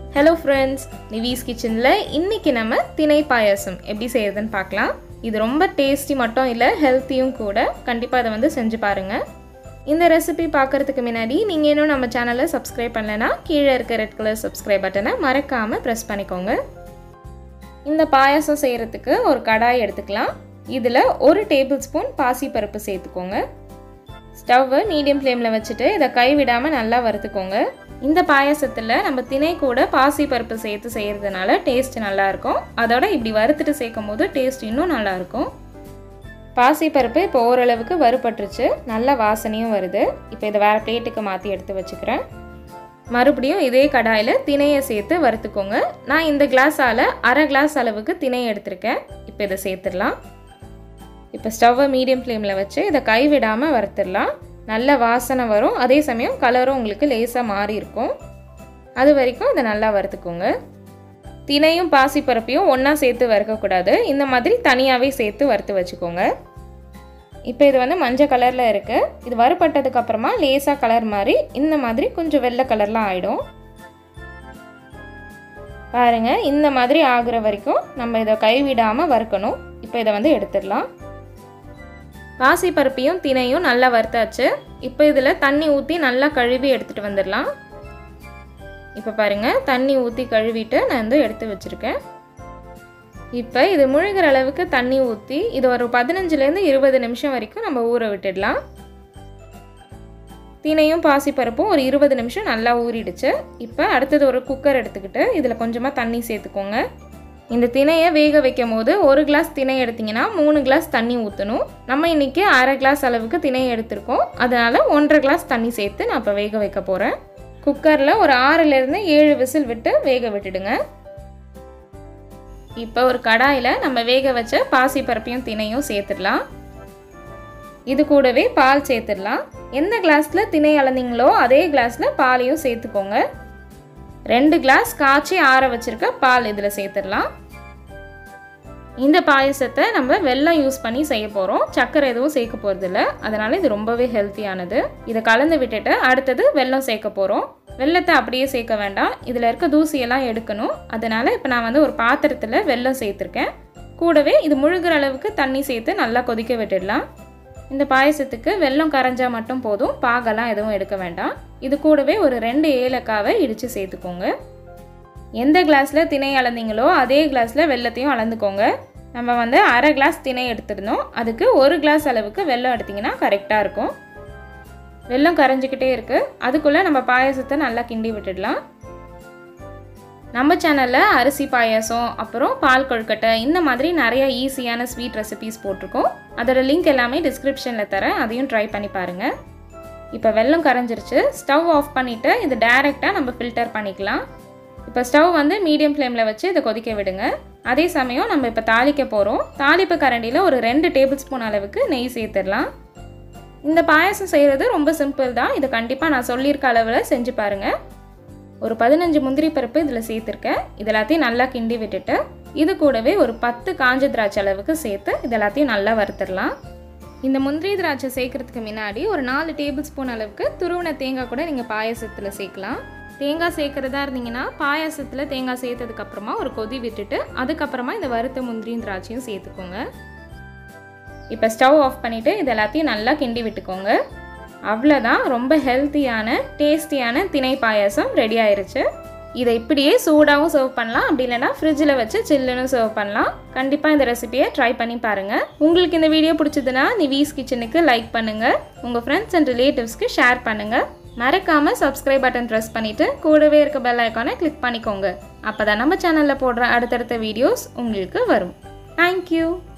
hello friends நிவீஸ் கிச்சனில் இன்றைக்கி நம்ம திணை பாயாசம் எப்படி செய்யறதுன்னு பார்க்கலாம் இது ரொம்ப டேஸ்டி மட்டும் இல்லை ஹெல்த்தியும் கூட கண்டிப்பாக அதை வந்து செஞ்சு பாருங்கள் இந்த ரெசிபி பார்க்குறதுக்கு முன்னாடி நீங்கள் இன்னும் நம்ம சேனலை சப்ஸ்கிரைப் பண்ணலைன்னா கீழே இருக்க ரெட் கலர் சப்ஸ்கிரைப் பட்டனை மறக்காமல் ப்ரெஸ் பண்ணிக்கோங்க இந்த பாயாசம் செய்கிறதுக்கு ஒரு கடாய் எடுத்துக்கலாம் இதில் ஒரு டேபிள் ஸ்பூன் பாசிப்பருப்பு சேர்த்துக்கோங்க ஸ்டவ்வை மீடியம் ஃப்ளேமில் வச்சுட்டு இதை கைவிடாமல் நல்லா வறுத்துக்கோங்க இந்த பாயாசத்தில் நம்ம திணை கூட பாசி பருப்பு சேர்த்து செய்கிறதுனால டேஸ்ட் நல்லாயிருக்கும் அதோட இப்படி வறுத்துட்டு சேர்க்கும் போது டேஸ்ட் இன்னும் நல்லாயிருக்கும் பாசி பருப்பு இப்போ ஓரளவுக்கு வறுபட்டுருச்சு நல்ல வாசனையும் வருது இப்போ இதை வேறு பிளேட்டுக்கு மாற்றி எடுத்து வச்சுக்கிறேன் மறுபடியும் இதே கடாயில் திணையை சேர்த்து வறுத்துக்கோங்க நான் இந்த கிளாஸால் அரை கிளாஸ் அளவுக்கு திணை எடுத்திருக்கேன் இப்போ இதை சேர்த்துடலாம் இப்போ ஸ்டவ்வை மீடியம் ஃப்ளேமில் வச்சு இதை கைவிடாமல் வறுத்துடலாம் நல்ல வாசனை வரும் அதே சமயம் கலரும் உங்களுக்கு லேசாக மாறி இருக்கும் அது வரைக்கும் இதை நல்லா வறுத்துக்கோங்க தினையும் பாசிப்பருப்பையும் ஒன்றா சேர்த்து வறுக்கக்கூடாது இந்த மாதிரி தனியாகவே சேர்த்து வறுத்து வச்சுக்கோங்க இப்போ இது வந்து மஞ்சள் கலரில் இருக்குது இது வறுபட்டதுக்கப்புறமா லேசாக கலர் மாதிரி இந்த மாதிரி கொஞ்சம் வெள்ளை கலர்லாம் ஆகிடும் பாருங்கள் இந்த மாதிரி ஆகுற வரைக்கும் நம்ம இதை கைவிடாமல் வறுக்கணும் இப்போ இதை வந்து எடுத்துடலாம் பாசிப்பருப்பையும் தினையும் நல்லா வறுத்தாச்சு இப்போ இதில் தண்ணி ஊற்றி நல்லா கழுவி எடுத்துகிட்டு வந்துடலாம் இப்போ பாருங்கள் தண்ணி ஊற்றி கழுவிட்டு நான் வந்து எடுத்து வச்சுருக்கேன் இப்போ இது முழுகிற அளவுக்கு தண்ணி ஊற்றி இது ஒரு பதினஞ்சுலேருந்து இருபது நிமிஷம் வரைக்கும் நம்ம ஊற விட்டுடலாம் தினையும் பாசிப்பருப்பும் ஒரு இருபது நிமிஷம் நல்லா ஊறிடுச்சு இப்போ அடுத்தது ஒரு குக்கர் எடுத்துக்கிட்டு இதில் கொஞ்சமாக தண்ணி சேர்த்துக்கோங்க இந்த திணையை வேக வைக்கும் போது ஒரு கிளாஸ் திணை எடுத்திங்கன்னா மூணு கிளாஸ் தண்ணி ஊற்றணும் நம்ம இன்றைக்கி அரை கிளாஸ் அளவுக்கு திணை எடுத்திருக்கோம் அதனால் ஒன்றரை கிளாஸ் தண்ணி சேர்த்து நான் இப்போ வேக வைக்க போகிறேன் குக்கரில் ஒரு ஆறுலேருந்து ஏழு விசில் விட்டு வேக விட்டுடுங்க இப்போ ஒரு கடாயில் நம்ம வேக வச்ச பாசி பருப்பையும் திணையும் சேர்த்துடலாம் இது கூடவே பால் சேர்த்துடலாம் எந்த கிளாஸில் திணை அளந்தீங்களோ அதே கிளாஸில் பாலையும் சேர்த்துக்கோங்க ரெண்டு கிளாஸ் காய்ச்சி ஆற வச்சுருக்க பால் இதில் சேர்த்துடலாம் இந்த பாயசத்தை நம்ம வெல்லம் யூஸ் பண்ணி செய்ய போகிறோம் சர்க்கரை எதுவும் சேர்க்க போகிறதில்ல அதனால் இது ரொம்பவே ஹெல்த்தியானது இதை கலந்து விட்டுட்டு அடுத்தது வெல்லம் சேர்க்க போகிறோம் வெள்ளத்தை அப்படியே சேர்க்க வேண்டாம் இதில் இருக்க தூசியெல்லாம் எடுக்கணும் அதனால் இப்போ நான் வந்து ஒரு பாத்திரத்தில் வெல்லம் சேர்த்துருக்கேன் கூடவே இது முழுகிற அளவுக்கு தண்ணி சேர்த்து நல்லா கொதிக்க விட்டுடலாம் இந்த பாயசத்துக்கு வெல்லம் கரைஞ்சால் மட்டும் போதும் பாகெல்லாம் எதுவும் எடுக்க வேண்டாம் இது கூடவே ஒரு ரெண்டு ஏலக்காவை இடித்து சேர்த்துக்கோங்க எந்த கிளாஸில் திணை அளந்தீங்களோ அதே கிளாஸில் வெள்ளத்தையும் அளந்துக்கோங்க நம்ம வந்து அரை கிளாஸ் திணை எடுத்துருந்தோம் அதுக்கு ஒரு கிளாஸ் அளவுக்கு வெல்லம் எடுத்திங்கன்னா கரெக்டாக இருக்கும் வெல்லம் கரைஞ்சிக்கிட்டே இருக்குது அதுக்குள்ளே நம்ம பாயசத்தை நல்லா கிண்டி விட்டுடலாம் நம்ம சேனலில் அரிசி பாயாசம் அப்புறம் பால் கொழுக்கட்டை இந்த மாதிரி நிறைய ஈஸியான ஸ்வீட் ரெசிபீஸ் போட்டிருக்கோம் அதோட லிங்க் எல்லாமே டிஸ்கிரிப்ஷனில் தரேன் அதையும் ட்ரை பண்ணி பாருங்கள் இப்போ வெல்லம் கரைஞ்சிருச்சு ஸ்டவ் ஆஃப் பண்ணிவிட்டு இது டைரெக்டாக நம்ம ஃபில்டர் பண்ணிக்கலாம் இப்போ ஸ்டவ் வந்து மீடியம் ஃப்ளேமில் வச்சு இதை கொதிக்க விடுங்க அதே சமயம் நம்ம இப்போ தாளிக்க போகிறோம் தாளிப்பு கரண்டியில் ஒரு ரெண்டு டேபிள் ஸ்பூன் அளவுக்கு நெய் சேர்த்துடலாம் இந்த பாயசம் செய்கிறது ரொம்ப சிம்பிள் தான் இதை கண்டிப்பாக நான் சொல்லியிருக்க அளவில் செஞ்சு பாருங்கள் ஒரு பதினஞ்சு முந்திரி பருப்பு இதில் சேர்த்துருக்கேன் இது எல்லாத்தையும் நல்லா கிண்டி விட்டுட்டு இது கூடவே ஒரு பத்து காஞ்ச திராட்சை அளவுக்கு சேர்த்து இது எல்லாத்தையும் நல்லா வறுத்துடலாம் இந்த முந்திரி திராட்சை சேர்க்கறதுக்கு முன்னாடி ஒரு நாலு டேபிள் ஸ்பூன் அளவுக்கு துருவன தேங்காய் கூட நீங்கள் பாயசத்தில் சேர்க்கலாம் தேங்காய் சேர்க்குறதா இருந்தீங்கன்னா பாயாசத்தில் தேங்காய் சேர்த்ததுக்கப்புறமா ஒரு கொதி விட்டுட்டு அதுக்கப்புறமா இந்த வறுத்த முந்திரியும் திராட்சையும் சேர்த்துக்கோங்க இப்போ ஸ்டவ் ஆஃப் பண்ணிவிட்டு இது எல்லாத்தையும் நல்லா கிண்டி விட்டுக்கோங்க அவ்வளோதான் ரொம்ப ஹெல்த்தியான டேஸ்டியான திணை பாயாசம் ரெடி ஆயிருச்சு இதை இப்படியே சூடாகவும் சர்வ் பண்ணலாம் அப்படி இல்லைனா ஃப்ரிட்ஜில் வச்சு சில்லுன்னு சர்வ் பண்ணலாம் கண்டிப்பாக இந்த ரெசிபியை ட்ரை பண்ணி பாருங்கள் உங்களுக்கு இந்த வீடியோ பிடிச்சதுன்னா நிவீஸ் கிச்சனுக்கு லைக் பண்ணுங்கள் உங்கள் ஃப்ரெண்ட்ஸ் அண்ட் ரிலேட்டிவ்ஸ்க்கு ஷேர் பண்ணுங்கள் மறக்காமல் சப்ஸ்கிரைப் பட்டன் ப்ரெஸ் பண்ணிவிட்டு கூடவே இருக்க பெல் ஐக்கானை கிளிக் பண்ணிக்கோங்க அப்போ தான் நம்ம சேனலில் போடுற அடுத்தடுத்த வீடியோஸ் உங்களுக்கு வரும் தேங்க்யூ